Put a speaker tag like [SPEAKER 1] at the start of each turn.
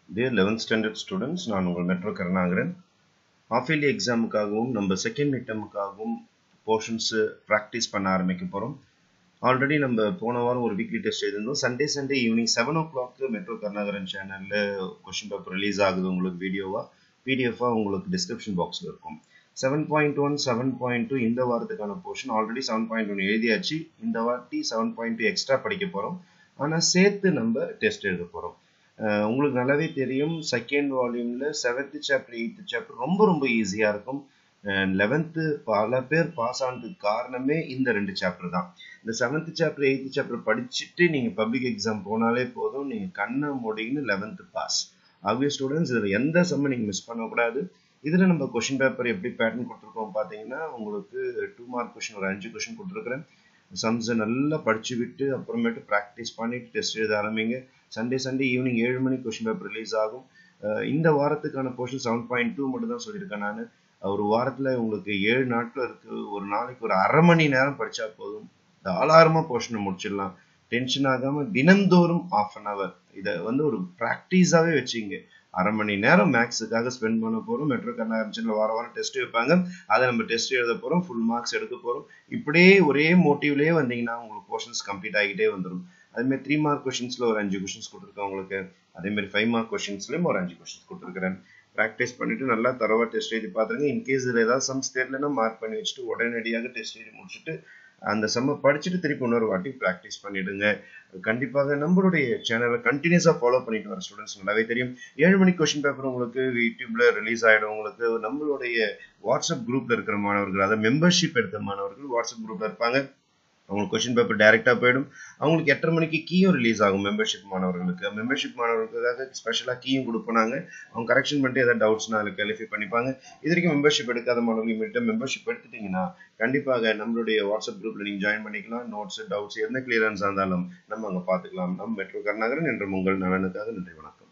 [SPEAKER 1] dear eleventh standard students நான் உங்கள் metro Karunakaran half yearly எக்ஸாமுக்காகவும் நம்ம செகண்ட் மிட்டமுக்காகவும் போர்ஷன்ஸு ப்ராக்டிஸ் பண்ண ஆரம்பிக்க போகிறோம் ஆல்ரெடி நம்ம போன வாரம் ஒரு வீக்லி டெஸ்ட் எழுதிருந்தோம் Sunday Sunday evening seven o'clock metro Karunakaran சேனலில் கொஷின் பேப்பர் ரிலீஸ் ஆகுது உங்களுக்கு வீடியோவாக பிடிஎஃபாக உங்களுக்கு டிஸ்கிரிப்ஷன் பாக்ஸில் இருக்கும் seven point one seven point two இந்த வாரத்துக்கான portion already seven point one எழுதியாச்சு இந்த வாட்டி செவன் பாயிண்ட் டூ எக்ஸ்ட்ரா படிக்க போகிறோம் ஆனால் சேர்த்து நம்ம டெஸ்ட் எழுத போகிறோம் உங்களுக்கு நல்லாவே தெரியும் செகண்ட் வால்யூமில் செவன்த்து சாப்டர் எயித்து சாப்டர் ரொம்ப ரொம்ப ஈஸியாக இருக்கும் லெவன்த்து பல பேர் பாஸ் ஆனதுக்கு காரணமே இந்த ரெண்டு சாப்டர் தான் இந்த செவன்த்து சாப்டர் எயித்து சாப்டர் படிச்சுட்டு நீங்கள் பப்ளிக் எக்ஸாம் போனாலே போதும் நீங்கள் கண்ணை முடின்னு லெவன்த்து பாஸ் ஆகிய ஸ்டூடெண்ட்ஸ் இதில் எந்த செம்ம நீங்கள் மிஸ் பண்ணக்கூடாது இதில் நம்ம கொஷின் பேப்பர் எப்படி பேட்டர்ன் கொடுத்துருக்கோம் பார்த்தீங்கன்னா உங்களுக்கு டூ மார்க் கொஷின் ஒரு அஞ்சு கொஷின் கொடுத்துருக்குறேன் சம்ஸை நல்லா படிச்சு விட்டு அப்புறமேட்டு ப்ராக்டிஸ் பண்ணிட்டு டெஸ்ட் எழுத ஆரம்பிங்க சண்டே சண்டே ஈவினிங் ஏழு மணிக்கு கொஷின் பேப்பர் ரிலீஸ் ஆகும் இந்த வாரத்துக்கான போர்ஷன் செவன் பாயிண்ட் டூ மட்டும் தான் சொல்லியிருக்கேன் நான் ஒரு வாரத்தில் உங்களுக்கு ஏழு நாட்கள் இருக்கு ஒரு நாளைக்கு ஒரு அரை மணி நேரம் படித்தா போதும் தாளாரமாக போர்ஷனை முடிச்சிடலாம் டென்ஷன் ஆகாமல் தினந்தோறும் ஆஃப் அன் ஹவர் இதை வந்து ஒரு ப்ராக்டிஸாகவே வச்சுங்க அரை மணி நேரம் மேக்ஸுக்காக ஸ்பெண்ட் பண்ண போகிறோம் மெட்ரோ கர்நாடகா வாரம் வாரம் டெஸ்ட் வைப்பாங்க அதை நம்ம டெஸ்ட் எழுத போகிறோம் ஃபுல் மார்க்ஸ் எடுக்க போகிறோம் இப்படியே ஒரே மோட்டிவ்லேயே வந்தீங்கன்னா உங்களுக்கு போர்ஷன்ஸ் கம்ப்ளீட் ஆகிட்டே வந்துடும் அதேமாதிரி த்ரீ மார்க் கொஷின்ஸில் ஒரு அஞ்சு கொஷின்ஸ் கொடுத்துருக்கேன் உங்களுக்கு அதேமாதிரி ஃபைவ் மார்க் கொஷின்ஸ்லையும் ஒரு அஞ்சு கொஷின்ஸ் கொடுத்துருக்கிறேன் ப்ராக்டிஸ் பண்ணிட்டு நல்லா தரவா டெஸ்ட் எழுதி பார்த்துருங்க இன்கேஸ் இதில் ஏதாவது சம்ஸ் தெரியலன்னா மார்க் பண்ணி வச்சுட்டு உடனடியாக டெஸ்ட் எழுதி முடிச்சுட்டு அந்த செம்ம படிச்சுட்டு திருப்பி இன்னொரு வாட்டி ப்ராக்டிஸ் பண்ணிடுங்க கண்டிப்பாக நம்மளுடைய சேனலை கண்டினியூஸாக ஃபாலோ பண்ணிட்டு வர ஸ்டூடெண்ட்ஸ் நல்லாவே தெரியும் ஏழு மணி கொஸ்டின் பேப்பர் உங்களுக்கு யூடியூப்ல ரிலீஸ் ஆகிடும் உங்களுக்கு நம்மளுடைய வாட்ஸ்அப் குரூப்ல இருக்கிற மாணவர்கள் அதாவது மெம்பர்ஷிப் எடுத்த மாணவர்கள் வாட்ஸ்அப் குரூப்ல இருப்பாங்க அவங்களுக்கு கொஸ்டின் பேப்பர் டைரெக்டாக போயிடும் அவங்களுக்கு எட்டரை மணிக்கு கீயும் ரிலீஸ் ஆகும் மெம்பர்ஷிப் மாணவர்களுக்கு மெம்பர்ஷிப் மாணவர்களுக்காக ஸ்பெஷலாக கீயும் கொடுப்போனாங்க அவங்க கரெக்ஷன் பண்ணிட்டு ஏதாவது டவுட்ஸ்னா அதில் கிளாரிஃபை பண்ணிப்பாங்க இது வரைக்கும் மெம்பர்ஷிப் எடுக்காத மாணவர்கள் இமீடியட்டாக மெம்பர்ஷிப் எடுத்துட்டீங்கன்னா கண்டிப்பாக நம்மளுடைய வாட்ஸ்அப் குரூப்பில் நீங்கள் ஜாயின் பண்ணிக்கலாம் நோட்ஸ் டவுட்ஸ் எந்த கிளியரன்ஸ் இருந்தாலும் நம்ம அங்கே பார்த்துக்கலாம் நம்ம மெட்ரோ கருணாகரன் என்ற உங்கள் நலனுக்காக நன்றி வணக்கம்